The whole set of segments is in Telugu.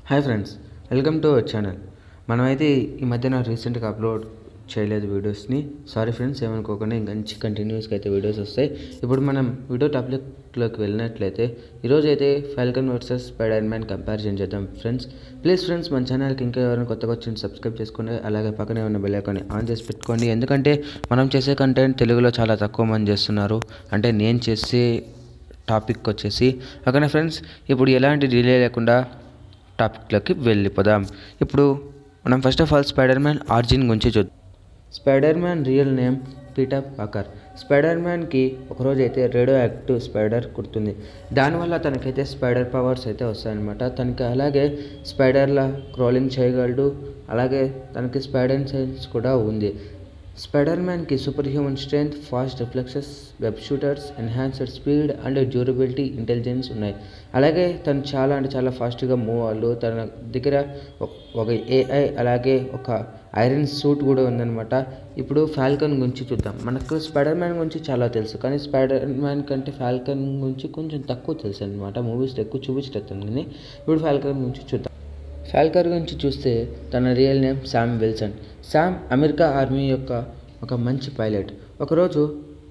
hi friends welcome to our channel మనమైతే ఈ మధ్యన రీసెంట్గా అప్లోడ్ చేయలేదు వీడియోస్ని సారీ ఫ్రెండ్స్ ఏమనుకోకుండా ఇంకా మంచి కంటిన్యూస్గా అయితే వీడియోస్ వస్తాయి ఇప్పుడు మనం వీడియో టాపిక్లోకి వెళ్ళినట్లయితే ఈరోజు అయితే Falcon versus spider man comparison చేద్దాం ఫ్రెండ్స్ ప్లీజ్ ఫ్రెండ్స్ మన ఛానల్కి ఇంకా ఎవరైనా కొత్తగా వచ్చింది సబ్స్క్రైబ్ చేసుకోండి అలాగే పక్కనే ఉన్న బెల్ ఐకాన్ని ఆన్ చేసి పెట్టుకోండి ఎందుకంటే మనం చేసే కంటెంట్ తెలుగులో చాలా తక్కువ మంది చేస్తున్నారు అంటే నేను చేసే టాపిక్ వచ్చేసి ఓకేనా ఫ్రెండ్స్ ఇప్పుడు ఎలాంటి డిలే లేకుండా టాపిక్లోకి వెళ్ళిపోదాం ఇప్పుడు మనం first of all spider man origin గురించి చూద్దాం spider man real name Peter Parker spider మ్యాన్కి ఒకరోజు అయితే రేడియో యాక్టివ్ స్పైడర్ కుడుతుంది దానివల్ల తనకైతే స్పైడర్ పవర్స్ అయితే వస్తాయన్నమాట తనకి అలాగే స్పైడర్లా క్రోలింగ్ చేయగలడు అలాగే తనకి స్పైడర్ సెన్స్ కూడా ఉంది స్పైడర్ మ్యాన్కి super human strength fast reflexes web shooters enhanced speed and durability intelligence ఉన్నాయి అలాగే తను చాలా అంటే చాలా ఫాస్ట్గా మూవ్ అవ్వాలి తన దగ్గర ఒక- ఒక ఏఐ అలాగే ఒక ఐరన్ సూట్ కూడా ఉందన్నమాట ఇప్పుడు ఫాల్కన్ గురించి చూద్దాం మనకు స్పైడర్ మ్యాన్ గురించి చాలా తెలుసు కానీ స్పైడర్ మ్యాన్ కంటే ఫాల్కన్ గురించి కొంచెం తక్కువ తెలుసు అనమాట మూవీస్లో ఎక్కువ చూపించలేదు కానీ ఇప్పుడు ఫాల్కన్ గురించి చూద్దాం ఫాల్కర్ గురించి చూస్తే తన real name Sam Wilson Sam America army యొక్క ఒక మంచి పైలట్ ఒకరోజు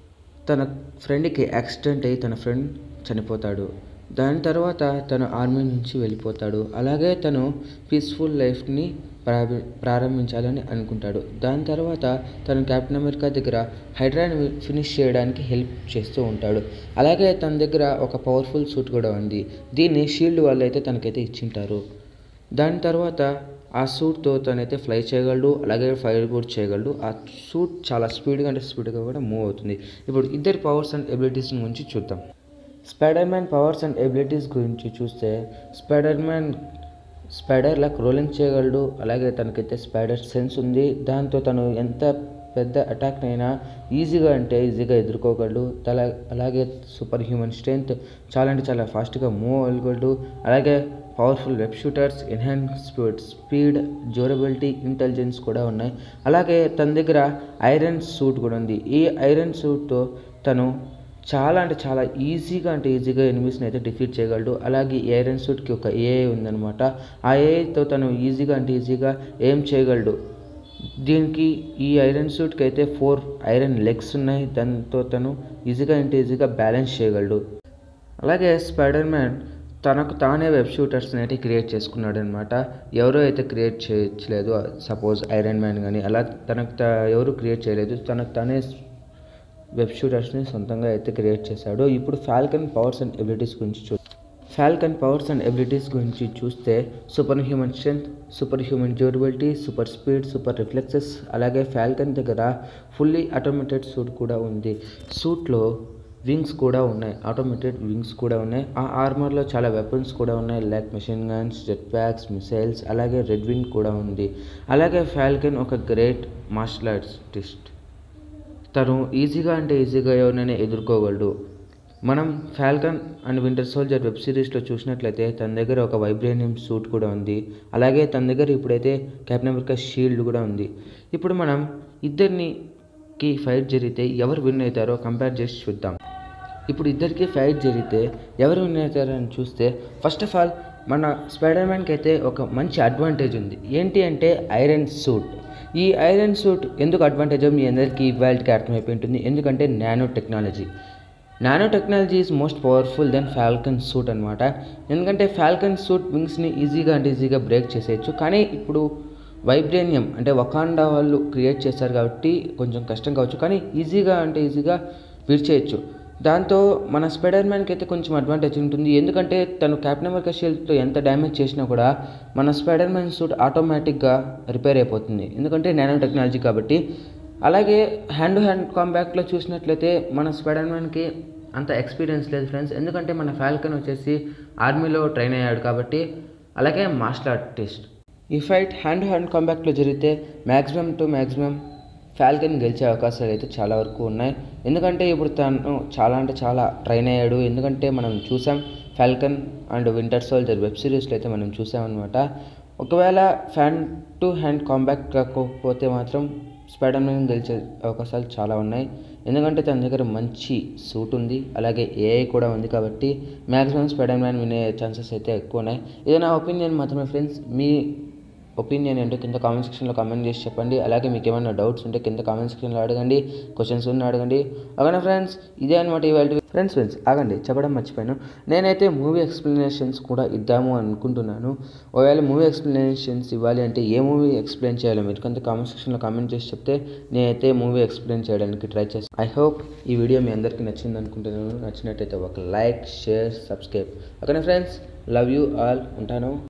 తన ఫ్రెండ్కి యాక్సిడెంట్ అయ్యి తన ఫ్రెండ్ చనిపోతాడు దాని తర్వాత తను ఆర్మీ నుంచి వెళ్ళిపోతాడు అలాగే తను పీస్ఫుల్ లైఫ్ని ప్రారంభి ప్రారంభించాలని అనుకుంటాడు దాని తర్వాత తను కెప్టెన్ అమెరికా దగ్గర హైడ్రాని ఫినిష్ చేయడానికి హెల్ప్ చేస్తూ ఉంటాడు అలాగే తన దగ్గర ఒక పవర్ఫుల్ సూట్ కూడా ఉంది దీన్ని షీల్డ్ వాళ్ళు అయితే తనకైతే ఇచ్చింటారు దాని తర్వాత ఆ సూట్తో తనైతే ఫ్లై చేయగలడు అలాగే ఫైర్ కూడా చేయగలడు ఆ సూట్ చాలా స్పీడ్గా అంటే స్పీడ్గా కూడా మూవ్ అవుతుంది ఇప్పుడు ఇద్దరి పవర్స్ అండ్ ఎబిలిటీస్ గురించి చూద్దాం spider man powers and abilities గురించి చూస్తే స్పైడర్ మ్యాన్ స్పైడర్లా రోలింగ్ చేయగలడు అలాగే తనకైతే స్పైడర్ సెన్స్ ఉంది దాంతో తను ఎంత పెద్ద అటాక్ అయినా ఈజీగా అంటే ఈజీగా ఎదుర్కోగలడు తల అలాగే సూపర్ హ్యూమన్ స్ట్రెంగ్త్ చాలా అంటే చాలా ఫాస్ట్గా మూవ్ అవ్వగలడు అలాగే powerful web shooters enhance speed speed durability intelligence కూడా ఉన్నాయి అలాగే తన దగ్గర ఐరన్ సూట్ కూడా ఉంది ఈ ఐరన్ సూట్తో తను చాలా అంటే చాలా ఈజీగా అంటే ఈజీగా ఎనిమిస్ని అయితే డిఫీట్ చేయగలడు అలాగే ఈ ఐరన్ సూట్కి ఒక ఏఐ ఉందన్నమాట ఆ ఏఐతో తను ఈజీగా అంటే ఈజీగా ఏం చేయగలడు దీనికి ఈ ఐరన్ సూట్కి అయితే ఫోర్ ఐరన్ లెగ్స్ ఉన్నాయి దాంతో తను ఈజీగా అంటే ఈజీగా బ్యాలెన్స్ చేయగలడు అలాగే స్పైడర్ మ్యాన్ తనకు తానే వెబ్ షూటర్స్ని అయితే క్రియేట్ చేసుకున్నాడు అనమాట ఎవరో అయితే క్రియేట్ చేయట్లేదు సపోజ్ ఐరన్ మ్యాన్ కానీ అలా తనకు తా- ఎవరు క్రియేట్ చేయలేదు తనకు తానే వెబ్ షూటర్స్ని సొంతంగా అయితే క్రియేట్ చేశాడు ఇప్పుడు ఫాల్కన్ పవర్స్ అండ్ ఎబిలిటీస్ గురించి చూ ఫాల్కన్ పవర్స్ అండ్ ఎబిలిటీస్ గురించి చూస్తే super human strength super human durability super speed super reflexes అలాగే ఫాల్కన్ దగ్గర ఫుల్లీ ఆటోమేటెడ్ సూట్ కూడా ఉంది సూట్లో వింగ్స్ కూడా ఉన్నాయి ఆటోమేటెడ్ వింగ్స్ కూడా ఉన్నాయి ఆ ఆర్మర్లో చాలా వెపన్స్ కూడా ఉన్నాయి like machine guns jet packs missiles అలాగే రెడ్ వింగ్ కూడా ఉంది అలాగే ఫాల్కన్ ఒక గ్రేట్ మార్షల్ ఆర్టిస్ట్ తను ఈజీగా అంటే ఈజీగా ఎవరినైనా ఎదుర్కోగలడు మనం Falcon and winter soldier web సిరీస్లో చూసినట్లయితే తన దగ్గర ఒక వైబ్రేనియం సూట్ కూడా ఉంది అలాగే తన దగ్గర ఇప్పుడైతే కెప్టెన్ అమెరికా షీల్డ్ కూడా ఉంది ఇప్పుడు మనం ఇద్దరినికి ఫైట్ జరిగితే ఎవరు విన్ అవుతారో కంపేర్ చేసి చూద్దాం ఇప్పుడు ఇద్దరికి ఫైట్ జరిగితే ఎవరు విన్ అవుతారో అని చూస్తే ఫస్ట్ ఆఫ్ ఆల్ మన స్పైడర్ మ్యాన్కి అయితే ఒక మంచి అడ్వాంటేజ్ ఉంది ఏంటి అంటే ఐరన్ సూట్ ఈ ఐరన్ సూట్ ఎందుకు అడ్వాంటేజో మీ అందరికీ ఇవాళకి అర్థమైపోయి ఉంటుంది ఎందుకంటే nano technology nano technology is most powerful then Falcon suit అనమాట ఎందుకంటే ఫాల్కన్ సూట్ వింగ్స్ని ఈజీగా అంటే ఈజీగా బ్రేక్ చేసేయచ్చు కానీ ఇప్పుడు వైబ్రేనియం అంటే వకాండా వాళ్ళు క్రియేట్ చేశారు కాబట్టి కొంచెం కష్టం కావచ్చు కానీ ఈజీగా అంటే ఈజీగా విడిచేయచ్చు దాంతో మన స్పైడర్ మ్యాన్కి అయితే కొంచెం అడ్వాంటేజ్ ఉంటుంది ఎందుకంటే తను క్యాప్టెన్ అమెరికా షీల్డ్తో ఎంత డ్యామేజ్ చేసినా కూడా మన స్పైడర్ మ్యాన్ సూట్ ఆటోమేటిక్గా రిపేర్ అయిపోతుంది ఎందుకంటే నానో టెక్నాలజీ కాబట్టి అలాగే హ్యాండ్ టు హ్యాండ్ కాంబాక్ట్లో చూసినట్లయితే మన స్పైడర్ మ్యాన్కి అంత ఎక్స్పీరియన్స్ లేదు ఫ్రెండ్స్ ఎందుకంటే మన ఫాల్కన్ వచ్చేసి ఆర్మీలో ట్రైన్ అయ్యాడు కాబట్టి అలాగే మార్షల్ ఆర్టిస్ట్ ఈ ఫైట్ హ్యాండ్ టు హ్యాండ్ కాంబాక్ట్లో జరిగితే మ్యాక్సిమం టు మ్యాక్సిమం ఫాల్కన్ గెలిచే అవకాశాలు అయితే చాలా వరకు ఉన్నాయి ఎందుకంటే ఇప్పుడు తను చాలా అంటే చాలా ట్రైన్ అయ్యాడు ఎందుకంటే మనం చూసాం Falcon and winter soldier web సిరీస్లో అయితే మనం చూసామన్నమాట ఒకవేళ ఫ్యాన్ టు హ్యాండ్ కాంబాక్ట్ కాకపోతే మాత్రం స్పైడర్ మ్యాన్ గెలిచే అవకాశాలు చాలా ఉన్నాయి ఎందుకంటే తన దగ్గర మంచి సూట్ ఉంది అలాగే ఏఐ కూడా ఉంది కాబట్టి మ్యాక్సిమం స్పైడర్ మ్యాన్ వినే ఛాన్సెస్ అయితే ఎక్కువ ఉన్నాయి ఇది నా ఒపీనియన్ మాత్రమే ఫ్రెండ్స్ మీ ఒపీనియన్ ఏంటో కింద కామెంట్ సెక్షన్లో కామెంట్ చేసి చెప్పండి అలాగే మీకు ఏమైనా డౌట్స్ ఉంటే కింద కామెంట్ సెక్షన్లో అడగండి క్వశ్చన్స్ ఉన్న అడగండి ఓకేనా ఫ్రెండ్స్ ఇదే అనమాట ఇవాళ ఫ్రెండ్స్ ఫ్రెండ్స్ ఆగండి చెప్పడం మర్చిపోయాను నేనైతే మూవీ ఎక్స్ప్లెనేషన్స్ కూడా ఇద్దాము అనుకుంటున్నాను ఒకవేళ మూవీ ఎక్స్ప్లెనేషన్స్ ఇవ్వాలి అంటే ఏ మూవీ ఎక్స్ప్లెయిన్ చేయాలో మీరు కొంత కామెంట్ సెక్షన్లో కామెంట్ చేసి చెప్తే నేనైతే మూవీ ఎక్స్ప్లెయిన్ చేయడానికి ట్రై చేస్తాను ఐ హోప్ ఈ వీడియో మీ అందరికీ నచ్చింది అనుకుంటున్నాను నచ్చినట్టయితే ఒక లైక్ షేర్ సబ్స్క్రైబ్ ఓకేనా ఫ్రెండ్స్ లవ్ యూ ఆల్ ఉంటాను